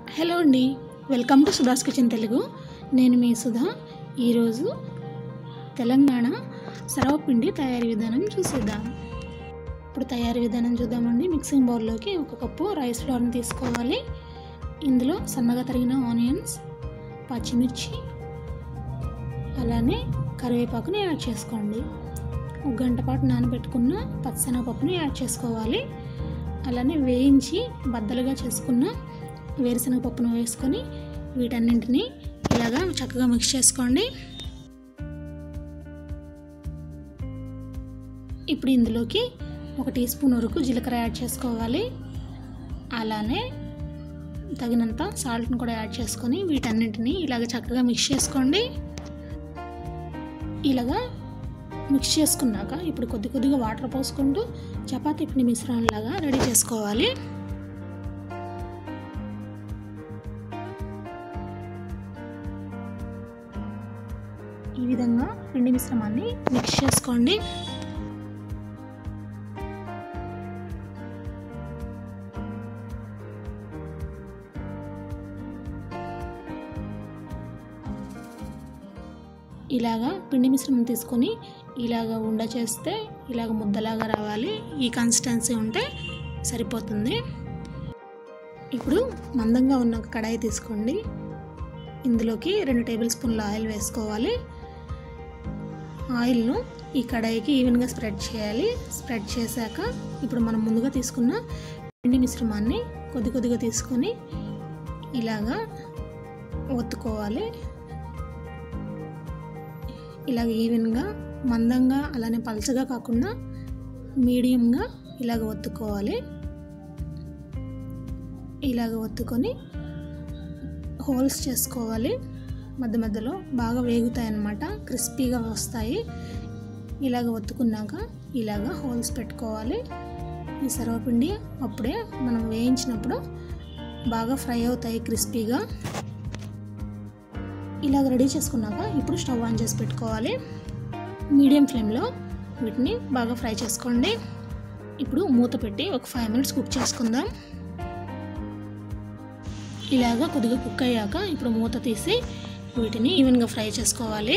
hello అండి welcome to Sudha's kitchen Telugu నేను మీ సుధా ఈరోజు తెలంగాణ సర్వపిండి తయారీ విధానం చూసేద్దాం ఇప్పుడు తయారీ విధానం చూద్దామండి మిక్సింగ్ బౌల్లోకి ఒక కప్పు రైస్ ఫ్లోర్ని తీసుకోవాలి ఇందులో సన్నగా తరిగిన ఆనియన్స్ పచ్చిమిర్చి అలానే కరివేపాకుని యాడ్ చేసుకోండి ఒక గంట పాటు నానబెట్టుకున్న పచ్చనపప్పుని యాడ్ చేసుకోవాలి అలానే వేయించి బద్దలుగా చేసుకున్న వేరుశనగపప్పును వేసుకొని వీటన్నింటినీ ఇలాగా చక్కగా మిక్స్ చేసుకోండి ఇప్పుడు ఇందులోకి ఒక టీ స్పూన్ వరకు జీలకర్ర యాడ్ చేసుకోవాలి అలానే తగినంత సాల్ట్ని కూడా యాడ్ చేసుకొని వీటన్నింటినీ ఇలాగ చక్కగా మిక్స్ చేసుకోండి ఇలాగా మిక్స్ చేసుకున్నాక ఇప్పుడు కొద్ది కొద్దిగా వాటర్ పోసుకుంటూ చపాతీ పిండి మిశ్రమంలాగా రెడీ చేసుకోవాలి ఈ విధంగా పిండి మిశ్రమాన్ని మిక్స్ చేసుకోండి ఇలాగా పిండి మిశ్రమం తీసుకొని ఇలాగ ఉండ చేస్తే ఇలాగ ముద్దలాగా రావాలి ఈ కన్సిస్టెన్సీ ఉంటే సరిపోతుంది ఇప్పుడు మందంగా ఉన్న ఒక కడాయి తీసుకోండి ఇందులోకి రెండు టేబుల్ స్పూన్ల ఆయిల్ వేసుకోవాలి ఆయిల్ను ఈ కడాయికి ఈవెన్గా స్ప్రెడ్ చేయాలి స్ప్రెడ్ చేశాక ఇప్పుడు మనం ముందుగా తీసుకున్న పిండి మిశ్రమాన్ని కొద్ది కొద్దిగా తీసుకొని ఇలాగా ఒత్తుకోవాలి ఇలాగ ఈవెన్గా మందంగా అలానే పలచగా కాకుండా మీడియంగా ఇలాగ ఒత్తుకోవాలి ఇలాగ ఒత్తుకొని హోల్స్ చేసుకోవాలి మధ్య మధ్యలో బాగా వేగుతాయి అన్నమాట క్రిస్పీగా వస్తాయి ఇలాగ ఒత్తుకున్నాక ఇలాగ హోల్స్ పెట్టుకోవాలి ఈ సర్వపిండి అప్పుడే మనం వేయించినప్పుడు బాగా ఫ్రై అవుతాయి క్రిస్పీగా ఇలాగ రెడీ చేసుకున్నాక ఇప్పుడు స్టవ్ ఆన్ చేసి పెట్టుకోవాలి మీడియం ఫ్లేమ్లో వీటిని బాగా ఫ్రై చేసుకోండి ఇప్పుడు మూత పెట్టి ఒక ఫైవ్ మినిట్స్ కుక్ చేసుకుందాం ఇలాగా కొద్దిగా కుక్ అయ్యాక ఇప్పుడు మూత తీసి వీటిని ఈవెన్గా ఫ్రై చేసుకోవాలి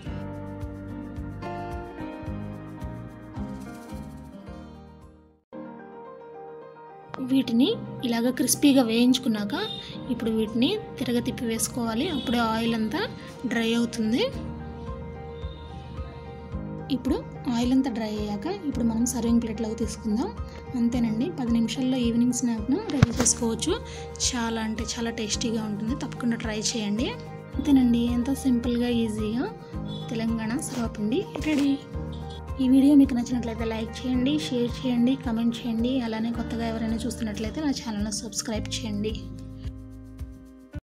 వీటిని ఇలాగ క్రిస్పీగా వేయించుకున్నాక ఇప్పుడు వీటిని తిరగ తిప్పి వేసుకోవాలి అప్పుడే ఆయిల్ అంతా డ్రై అవుతుంది ఇప్పుడు ఆయిల్ అంతా డ్రై అయ్యాక ఇప్పుడు మనం సర్వింగ్ ప్లేట్లోకి తీసుకుందాం అంతేనండి పది నిమిషాల్లో ఈవినింగ్ స్నాక్ను రెడీ చేసుకోవచ్చు చాలా అంటే చాలా టేస్టీగా ఉంటుంది తప్పకుండా ట్రై చేయండి అంతేనండి ఎంతో సింపుల్గా ఈజీగా తెలంగాణ సర్వపిండి రెడీ ఈ వీడియో మీకు నచ్చినట్లయితే లైక్ చేయండి షేర్ చేయండి కమెంట్ చేయండి అలానే కొత్తగా ఎవరైనా చూస్తున్నట్లయితే నా ఛానల్ని సబ్స్క్రైబ్ చేయండి